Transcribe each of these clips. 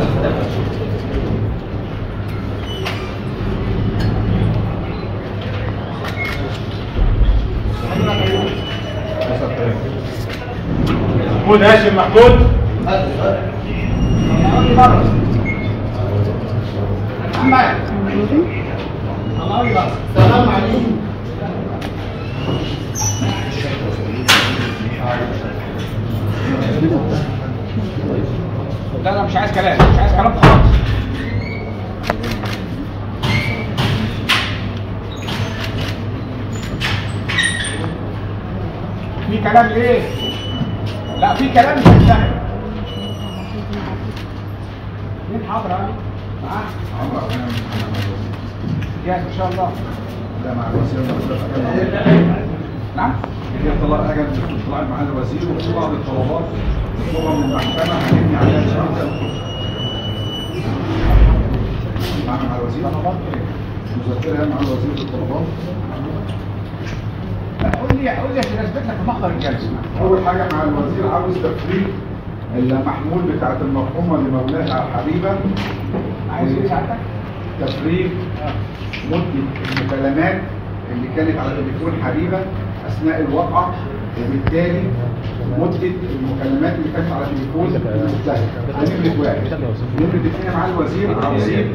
محمود هاشم محمود سلام عليكم لا لا مش عايز كلام مش عايز كلام خالص في كلام ليه؟ لا في كلام مش هيشتغل مين حاضر ها؟ معاه؟ جاهز ان شاء الله لا مع الوزير نعم هي طلع حاجه طلع مع الوزير وطلع بالطلبات طلع من المحكمه هنبني عليها ان شاء الله معنا مع الوزير مذكره مع الوزير بالطلبات لا، قول لي قول لي عشان اثبت لك مخرج الجلسه اول حاجه مع الوزير عاوز تفريغ المحمول بتاعت المرحومه لمولاها حبيبه عايز ايه ساعتك؟ تفريغ مده المكالمات اللي كانت على تليفون حبيبه اثناء الواقعه وبالتالي مده المكالمات اللي كانت على تليفون المتهم ده نمره واحد نمره اثنين مع الوزير عاوزين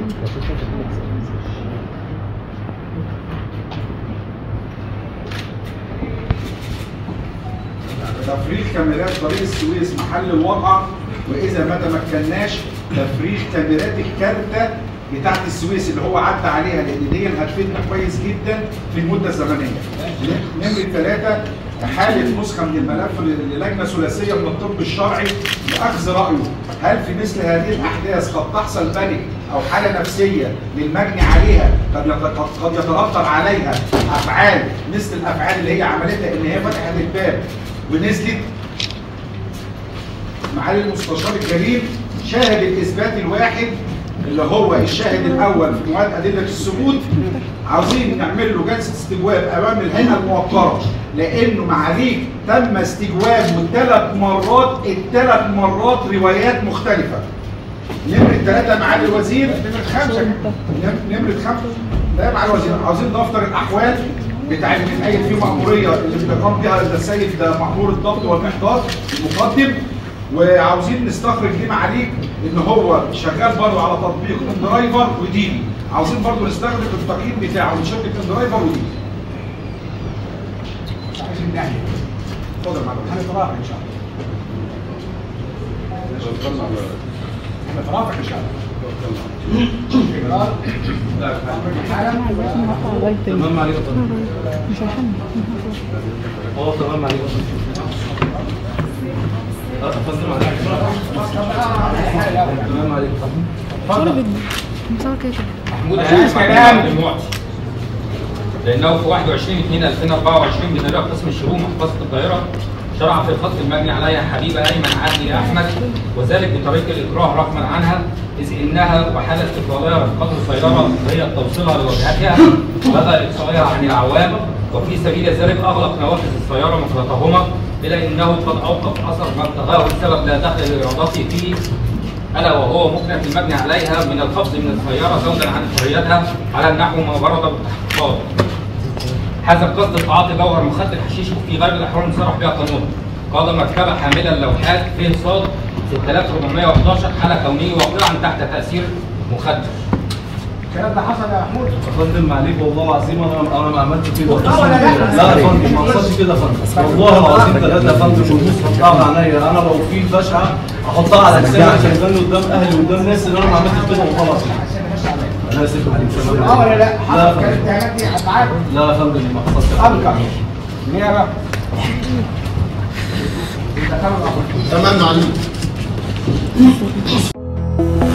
تفريغ كاميرات طريق السويس محل الواقعة وإذا ما تمكناش تفريغ كاميرات الكارتة بتاعت السويس اللي هو عدى عليها لأن دي هتفيدنا كويس جدا في المدة الزمنية. نمرة ثلاثة حالة نسخة من الملف للجنة ثلاثية من الطب الشرعي لأخذ رأيه هل في مثل هذه الأحداث قد تحصل بنك أو حالة نفسية للمجني عليها قد يت- قد يترتب عليها أفعال مثل الأفعال اللي هي عملتها إن هي فتحت الباب ونزلت معالي المستشار الكريم شاهد الاثبات الواحد اللي هو الشاهد الاول في مواد ادله الثبوت عاوزين نعمل له جلسه استجواب امام الهيئه الموقره لانه معاليك تم استجوابه ثلاث مرات الثلاث مرات روايات مختلفه نمرة ثلاثة معالي الوزير نمرة خمسة نم- نمرة خمسة ده مع الوزير عاوزين دفتر الأحوال بتاع اللي بيتأيد فيه مأمورية اللي بتقام بها السيد مأمور الضبط والإحضار المقدم وعاوزين نستخرج ليه معاليك ان هو شغال برضه على تطبيق اندرايفر وديني عاوزين برضه نستخرج التقييم بتاعه من شركه اندرايفر وديني مش عايزين نهي اتفضل مع الوزير هنترافق ان شاء الله هنترافق ان شاء الله تمام عليك يا فندم اه تمام عليك يا فندم اه يا فندم عليك تمام عليك يا فندم مصور كده كده محمود عايز هاشم كلام. محمود المعطي لانه في 21 2 2024 بنراء قسم الشؤون محافظه القاهره شرع في الخط المبني عليها حبيبه ايمن عدلي احمد وذلك بطريق الاكراه رغما عنها اذ انها وحاله استقلاليه قدر السياره هي توصيلها لوجهتها لدى اقصائها عن العوام وفي سبيل ذلك اغلق نوافذ السياره مفرطهما الا انه قد اوقف اثر ما ابتغاه بسبب لا دخل لارادته فيه الا وهو مكنه المبني عليها من القبض من السياره زوجا عن حريتها على النحو ما ورد بالتحقيقات. حسب قصد تعاطي جوهر مخدر حشيش وفي غير الاحوال المصرح بها قانونا. قال مركبه حامله اللوحات ف ص 6411 حاله كونيه واقعا تحت تاثير مخدر. الكلام ده حصل يا محمود يا فندم عليك والله العظيم انا انا ما عملتش كده والله ولا لا؟ لا يا فندم ما حصلش كده يا فندم والله العظيم ثلاثه يا فندم والنص حطها عليا انا لو في بشعه احطها على لساني عشان يبان قدام اهلي وقدام ناس ان انا ما عملتش كده وخلاص انا اسف عليك تمام اه ولا لا؟ لا حصل يا كانت فندم الاتهامات دي معاك لا يا فندم ما حصلش ابقى نيابه ده كان الأمر. تمام عليك